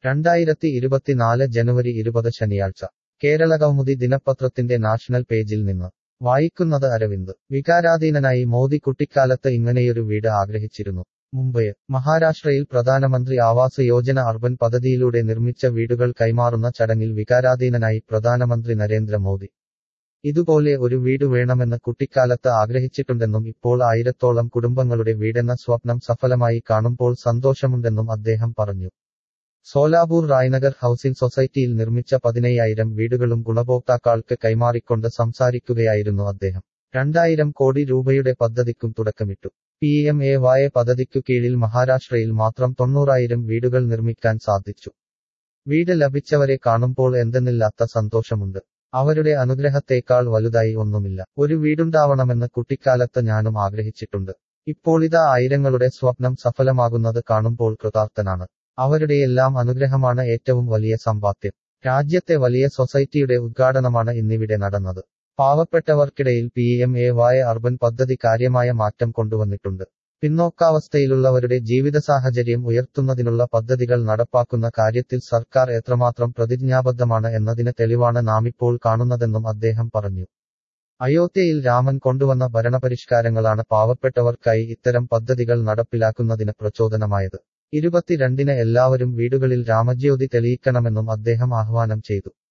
രണ്ടായിരത്തി ഇരുപത്തിനാല് ജനുവരി ഇരുപത് ശനിയാഴ്ച കേരളകൗമുദി ദിനപത്രത്തിന്റെ നാഷണൽ പേജിൽ നിന്ന് വായിക്കുന്നത് അരവിന്ദ് വികാരാധീനനായി മോദി കുട്ടിക്കാലത്ത് ഇങ്ങനെയൊരു വീട് ആഗ്രഹിച്ചിരുന്നു മുംബൈ മഹാരാഷ്ട്രയിൽ പ്രധാനമന്ത്രി ആവാസ് യോജന അർബൻ പദ്ധതിയിലൂടെ നിർമ്മിച്ച വീടുകൾ കൈമാറുന്ന ചടങ്ങിൽ വികാരാധീനനായി പ്രധാനമന്ത്രി നരേന്ദ്രമോദി ഇതുപോലെ ഒരു വീട് വേണമെന്ന് കുട്ടിക്കാലത്ത് ആഗ്രഹിച്ചിട്ടുണ്ടെന്നും ഇപ്പോൾ ആയിരത്തോളം കുടുംബങ്ങളുടെ വീടെന്ന സ്വപ്നം സഫലമായി കാണുമ്പോൾ സന്തോഷമുണ്ടെന്നും അദ്ദേഹം പറഞ്ഞു സോലാപൂർ റായ്നഗർ ഹൌസിംഗ് സൊസൈറ്റിയിൽ നിർമ്മിച്ച പതിനയ്യായിരം വീടുകളും ഗുണഭോക്താക്കൾക്ക് കൈമാറിക്കൊണ്ട് സംസാരിക്കുകയായിരുന്നു അദ്ദേഹം രണ്ടായിരം കോടി രൂപയുടെ പദ്ധതിക്കും തുടക്കമിട്ടു പി എം എ വായ പദ്ധതിക്കു കീഴിൽ മഹാരാഷ്ട്രയിൽ മാത്രം തൊണ്ണൂറായിരം വീടുകൾ നിർമ്മിക്കാൻ സാധിച്ചു വീട് ലഭിച്ചവരെ കാണുമ്പോൾ എന്തെന്നില്ലാത്ത സന്തോഷമുണ്ട് അവരുടെ അനുഗ്രഹത്തേക്കാൾ വലുതായി ഒന്നുമില്ല ഒരു വീടുണ്ടാവണമെന്ന് കുട്ടിക്കാലത്ത് ഞാനും ആഗ്രഹിച്ചിട്ടുണ്ട് ഇപ്പോളിതാ ആയിരങ്ങളുടെ സ്വപ്നം സഫലമാകുന്നത് കാണുമ്പോൾ കൃതാർത്ഥനാണ് അവരുടെയെല്ലാം അനുഗ്രഹമാണ് ഏറ്റവും വലിയ സമ്പാദ്യം രാജ്യത്തെ വലിയ സൊസൈറ്റിയുടെ ഉദ്ഘാടനമാണ് ഇന്നിവിടെ നടന്നത് പാവപ്പെട്ടവർക്കിടയിൽ P M A Y urban പദ്ധതി കാര്യമായ മാറ്റം കൊണ്ടുവന്നിട്ടുണ്ട് പിന്നോക്കാവസ്ഥയിലുള്ളവരുടെ ജീവിത സാഹചര്യം ഉയർത്തുന്നതിനുള്ള പദ്ധതികൾ നടപ്പാക്കുന്ന കാര്യത്തിൽ സർക്കാർ എത്രമാത്രം പ്രതിജ്ഞാബദ്ധമാണ് എന്നതിന് തെളിവാണ് നാമിപ്പോൾ കാണുന്നതെന്നും അദ്ദേഹം പറഞ്ഞു അയോധ്യയിൽ രാമൻ കൊണ്ടുവന്ന ഭരണപരിഷ്കാരങ്ങളാണ് പാവപ്പെട്ടവർക്കായി ഇത്തരം പദ്ധതികൾ നടപ്പിലാക്കുന്നതിന് പ്രചോദനമായത് ഇരുപത്തിരണ്ടിന് എല്ലാവരും വീടുകളിൽ രാമജ്യോതി തെളിയിക്കണമെന്നും അദ്ദേഹം ആഹ്വാനം ചെയ്തു